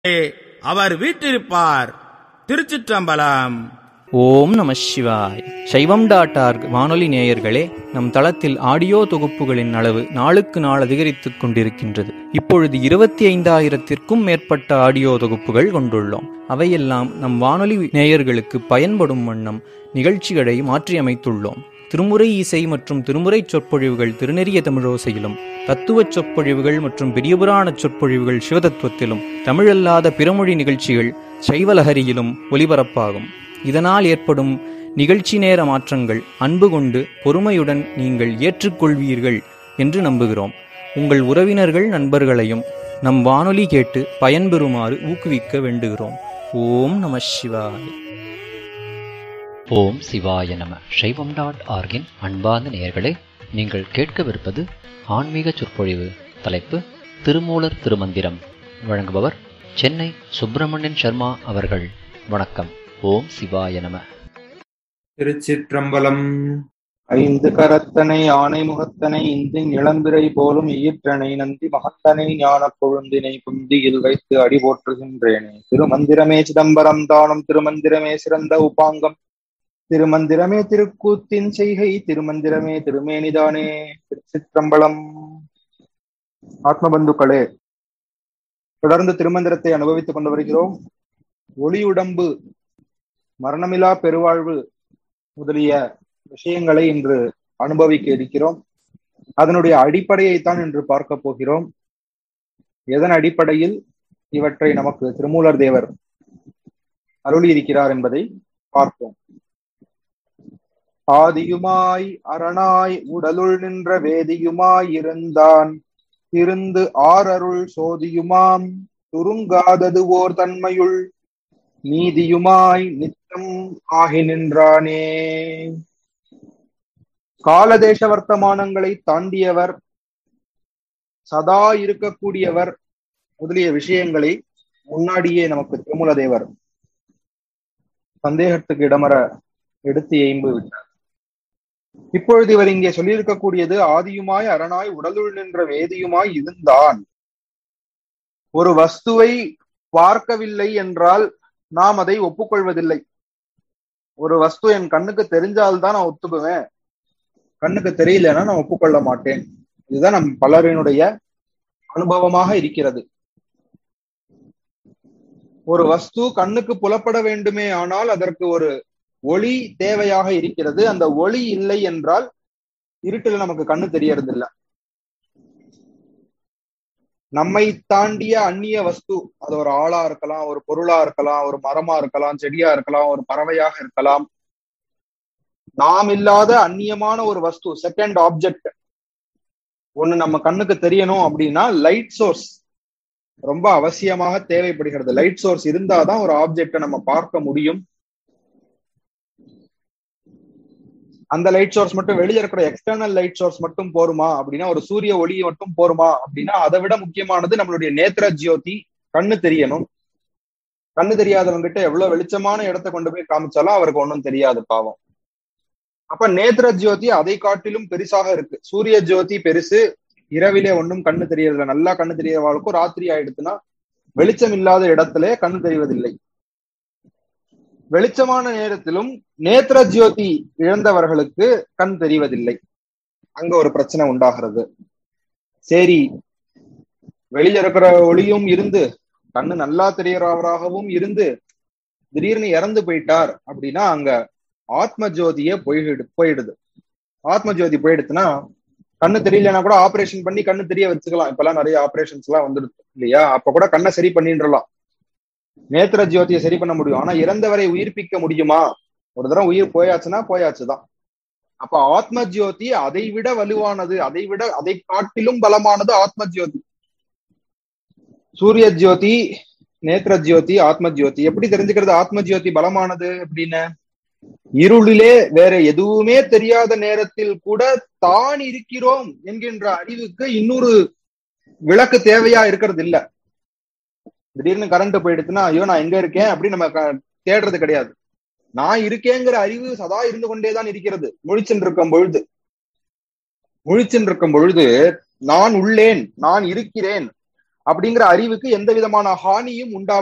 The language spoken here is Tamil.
அவர் வீற்றிருப்பார் திருச்சிற்றம்பலம் ஓம் நம சிவாய் சைவம் டாட் ஆர்க் வானொலி நேயர்களே நம் தளத்தில் ஆடியோ தொகுப்புகளின் அளவு நாளுக்கு நாள் அதிகரித்துக் கொண்டிருக்கின்றது இப்பொழுது இருபத்தி ஐந்தாயிரத்திற்கும் மேற்பட்ட ஆடியோ தொகுப்புகள் கொண்டுள்ளோம் அவையெல்லாம் நம் வானொலி நேயர்களுக்கு பயன்படும் வண்ணம் நிகழ்ச்சிகளை மாற்றியமைத்துள்ளோம் திருமுறை இசை மற்றும் திருமுறை சொற்பொழிவுகள் திருநெறிய தமிழோசையிலும் தத்துவச் சொற்பொழிவுகள் மற்றும் பெரியபுராண சொற்பொழிவுகள் சிவதத்துவத்திலும் தமிழல்லாத பிறமொழி நிகழ்ச்சிகள் சைவலஹரியிலும் ஒலிபரப்பாகும் இதனால் ஏற்படும் நிகழ்ச்சி நேர மாற்றங்கள் அன்பு கொண்டு பொறுமையுடன் நீங்கள் ஏற்றுக்கொள்வீர்கள் என்று நம்புகிறோம் உங்கள் உறவினர்கள் நண்பர்களையும் நம் வானொலி கேட்டு பயன்பெறுமாறு ஊக்குவிக்க வேண்டுகிறோம் ஓம் நம சிவாய் ஓம் சிவாய நம சைவம் டாட் ஆர்கின் அன்பார்ந்த நேயர்களே நீங்கள் கேட்கவிருப்பது ஆன்மீக சொற்பொழிவு தலைப்பு திருமூலர் திருமந்திரம் வழங்குபவர் சென்னை சுப்பிரமணியன் சர்மா அவர்கள் வணக்கம் ஓம் சிவாய நம திருச்சிற்றம்பலம் ஐந்து கரத்தனை ஆனை முகத்தனை இந்தின் இளம்பிறை போலும் ஈற்றனை நந்தி மகத்தனை ஞானக் கொழுந்தினை குந்தியில் வைத்து அடி போற்றுகின்றேனே திருமந்திரமே சிதம்பரம் தானும் திருமந்திரமே சிறந்த உபாங்கம் திருமந்திரமே திருக்கூத்தின் செய்கை திருமந்திரமே திருமேனிதானே திருச்சிற்றம்பலம் ஆத்மபந்துக்களே தொடர்ந்து திருமந்திரத்தை அனுபவித்துக் கொண்டு வருகிறோம் ஒளியுடம்பு மரணமிலா பெருவாழ்வு முதலிய விஷயங்களை இன்று அனுபவிக்க இருக்கிறோம் அதனுடைய அடிப்படையைத்தான் இன்று பார்க்க போகிறோம் எதன் அடிப்படையில் இவற்றை நமக்கு திருமூலர் தேவர் அருளி இருக்கிறார் என்பதை பார்ப்போம் ஆதியுமாய் அரணாய் உடலுள் நின்ற வேதியுமாய் இருந்தான் இருந்து ஆரருள் சோதியுமாம் துருங்காதது ஓர் தன்மையுள் நீதியுமாய் நித்தம் ஆகி நின்றானே காலதேச வர்த்தமானங்களை தாண்டியவர் சதா இருக்கக்கூடியவர் முதலிய விஷயங்களை முன்னாடியே நமக்கு திருமூலதேவர் சந்தேகத்துக்கு இடமர எடுத்து எய்ம்பு விட்டார் இப்பொழுது இவர் இங்கே சொல்லியிருக்கக்கூடியது ஆதியுமாய் அரணாய் உடலுள் நின்ற வேதியுமாய் இருந்தான் ஒரு வஸ்துவை பார்க்கவில்லை என்றால் நாம் அதை ஒப்புக்கொள்வதில்லை ஒரு வஸ்து என் கண்ணுக்கு தெரிஞ்சால்தான் நான் ஒத்துக்குவேன் கண்ணுக்கு தெரியலன்னா நான் ஒப்புக்கொள்ள மாட்டேன் இதுதான் நம் பலரினுடைய அனுபவமாக இருக்கிறது ஒரு வஸ்து கண்ணுக்கு புலப்பட வேண்டுமே ஆனால் அதற்கு ஒரு ஒளி தேவையாக இருக்கிறது அந்த ஒளி இல்லை என்றால் இருட்டில் நமக்கு கண்ணு தெரியறது இல்ல நம்மை தாண்டிய அந்நிய வஸ்து அது ஒரு ஆளா இருக்கலாம் ஒரு பொருளா இருக்கலாம் ஒரு மரமா இருக்கலாம் செடியா இருக்கலாம் ஒரு பறவையாக இருக்கலாம் நாம் இல்லாத அந்நியமான ஒரு வஸ்து செகண்ட் ஆப்ஜெக்ட் ஒண்ணு நம்ம கண்ணுக்கு தெரியணும் அப்படின்னா லைட் சோர்ஸ் ரொம்ப அவசியமாக தேவைப்படுகிறது லைட் சோர்ஸ் இருந்தாதான் ஒரு ஆப்ஜெக்டை நம்ம பார்க்க முடியும் அந்த லைட் சோர்ஸ் மட்டும் வெளியே இருக்கிற எக்ஸ்டர்னல் லைட் சோர்ஸ் மட்டும் போருமா அப்படின்னா ஒரு சூரிய ஒளி மட்டும் போருமா அப்படின்னா அதை விட முக்கியமானது நம்மளுடைய நேத்திர ஜியோதி கண்ணு தெரியணும் கண்ணு தெரியாதவங்க கிட்ட எவ்வளவு வெளிச்சமான இடத்த கொண்டு போய் காமிச்சாலும் அவருக்கு ஒன்றும் தெரியாது பாவம் அப்ப நேத்திர ஜியோதி அதை காட்டிலும் பெருசாக இருக்கு சூரிய ஜோதி பெருசு இரவிலே ஒன்றும் கண்ணு தெரியறதில்ல நல்லா கண்ணு தெரியறவாளுக்கும் ராத்திரி ஆயிடுச்சுன்னா வெளிச்சம் இல்லாத இடத்துல கண்ணு தெரிவதில்லை வெளிச்சமான நேரத்திலும் நேத்திர ஜியோதி இழந்தவர்களுக்கு கண் தெரிவதில்லை அங்க ஒரு பிரச்சனை உண்டாகிறது சரி வெளியில இருக்கிற ஒளியும் இருந்து கண்ணு நல்லா தெரியறவராகவும் இருந்து திடீர்னு இறந்து போயிட்டார் அப்படின்னா அங்க ஆத்ம ஜோதியே போயிடு போயிடுது ஆத்ம ஜோதி போயிடுச்சுன்னா கண்ணு தெரியலன்னா கூட ஆபரேஷன் பண்ணி கண்ணு தெரிய வச்சுக்கலாம் இப்பெல்லாம் நிறைய ஆபரேஷன்ஸ் எல்லாம் வந்துடுது இல்லையா அப்ப கூட கண்ணை சரி பண்ணின்றலாம் நேத்திர ஜோதியை சரி பண்ண முடியும் ஆனா இறந்தவரை உயிர்ப்பிக்க முடியுமா ஒரு தடவை உயிர் போயாச்சுன்னா போயாச்சுதான் அப்ப ஆத்ம ஜோதி அதை விட வலுவானது அதை விட அதை காட்டிலும் பலமானது ஆத்ம ஜோதி சூரிய ஜோதி நேத்திர ஜோதி ஆத்ம ஜோதி எப்படி தெரிஞ்சுக்கிறது ஆத்ம ஜோதி பலமானது அப்படின்னு இருளிலே வேற எதுவுமே தெரியாத நேரத்தில் கூட தான் இருக்கிறோம் என்கின்ற அறிவுக்கு இன்னொரு விளக்கு தேவையா இருக்கிறது இல்ல திடீர்னு கரண்ட் போயிடுச்சுன்னா ஐயோ நான் எங்க இருக்கேன் அப்படின்னு நம்ம தேடுறது கிடையாது நான் இருக்கேங்கிற அறிவு சதா இருந்து கொண்டேதான் இருக்கிறது முழிச்சுட்டு இருக்கும் பொழுது முழிச்சுட்டு இருக்கும் பொழுது நான் உள்ளேன் நான் இருக்கிறேன் அப்படிங்கிற அறிவுக்கு எந்த விதமான ஹானியும் உண்டா